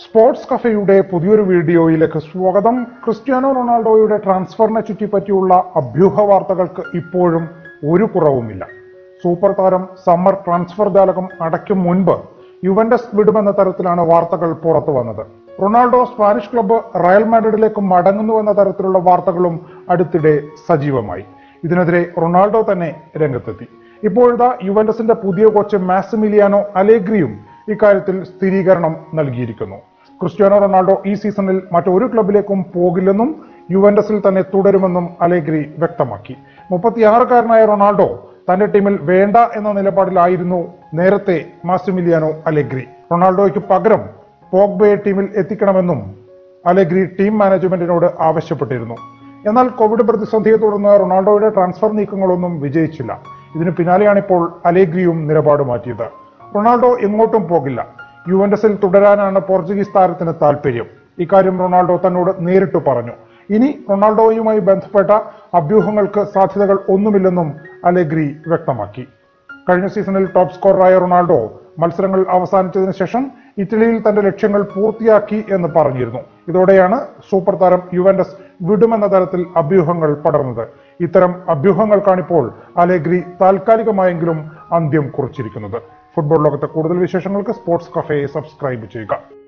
sports കഫയുടെ പുതിയൊരു വീഡിയോയിലേക്ക് സ്വാഗതം ക്രിസ്ത്യാനോ റൊണാൾഡോയുടെ ട്രാൻസ്ഫറിനെ ചുറ്റിപ്പറ്റിയുള്ള അഭ്യൂഹ വാർത്തകൾക്ക് ഇപ്പോഴും ഒരു കുറവുമില്ല സൂപ്പർ താരം സമ്മർ ട്രാൻസ്ഫർ ജാലകം അടയ്ക്കും മുൻപ് യുവന്റസ് വിടുമെന്ന തരത്തിലാണ് വാർത്തകൾ പുറത്തു വന്നത് റൊണാൾഡോ സ്പാനിഷ് ക്ലബ്ബ് റയൽ മാഡ്രിഡിലേക്ക് മടങ്ങുന്നുവെന്ന തരത്തിലുള്ള വാർത്തകളും അടുത്തിടെ സജീവമായി ഇതിനെതിരെ റൊണാൾഡോ തന്നെ രംഗത്തെത്തി ഇപ്പോഴത്തെ യുവന്റസിന്റെ പുതിയ കോച്ച് മാസിമിലിയാനോ അലേഗ്രിയും ഇക്കാര്യത്തിൽ സ്ഥിരീകരണം നൽകിയിരിക്കുന്നു ക്രിസ്ത്യാനോ റൊണാൾഡോ ഈ സീസണിൽ മറ്റൊരു ക്ലബിലേക്കും പോകില്ലെന്നും യുവന്റസിൽ തന്നെ തുടരുമെന്നും അലേഗ്രി വ്യക്തമാക്കി മുപ്പത്തിയാറുകാരനായ റൊണാൾഡോ തന്റെ ടീമിൽ വേണ്ട എന്ന നിലപാടിലായിരുന്നു നേരത്തെ മാസിമിലിയാനോ അലേഗ്രി റൊണാൾഡോയ്ക്ക് പകരം പോഗ്ബയെ ടീമിൽ എത്തിക്കണമെന്നും അലേഗ്രി ടീം മാനേജ്മെന്റിനോട് ആവശ്യപ്പെട്ടിരുന്നു എന്നാൽ കോവിഡ് പ്രതിസന്ധിയെ തുടർന്ന് റൊണാൾഡോയുടെ ട്രാൻസ്ഫർ നീക്കങ്ങളൊന്നും വിജയിച്ചില്ല ഇതിന് പിന്നാലെയാണ് ഇപ്പോൾ അലേഗ്രിയും നിലപാട് മാറ്റിയത് റൊണാൾഡോ എങ്ങോട്ടും പോകില്ല യുവന്റസിൽ തുടരാനാണ് പോർച്ചുഗീസ് താരത്തിന് താല്പര്യം ഇക്കാര്യം റൊണാൾഡോ തന്നോട് നേരിട്ട് പറഞ്ഞു ഇനി റൊണാൾഡോയുമായി ബന്ധപ്പെട്ട അഭ്യൂഹങ്ങൾക്ക് സാധ്യതകൾ ഒന്നുമില്ലെന്നും അലേഗ്രി വ്യക്തമാക്കി കഴിഞ്ഞ സീസണിൽ ടോപ്പ് സ്കോററായ റൊണാൾഡോ മത്സരങ്ങൾ അവസാനിച്ചതിന് ശേഷം ഇറ്റലിയിൽ തന്റെ ലക്ഷ്യങ്ങൾ പൂർത്തിയാക്കി എന്ന് പറഞ്ഞിരുന്നു ഇതോടെയാണ് സൂപ്പർ താരം യുവന്റസ് വിടുമെന്ന തരത്തിൽ അഭ്യൂഹങ്ങൾ പടർന്നത് ഇത്തരം അഭ്യൂഹങ്ങൾക്കാണിപ്പോൾ അലേഗ്രി താൽക്കാലികമായെങ്കിലും അന്ത്യം കുറിച്ചിരിക്കുന്നത് ഫുട്ബോൾ ലോകത്തെ കൂടുതൽ വിശേഷങ്ങൾക്ക് സ്പോർട്സ് കഫേ സബ്സ്ക്രൈബ് ചെയ്യുക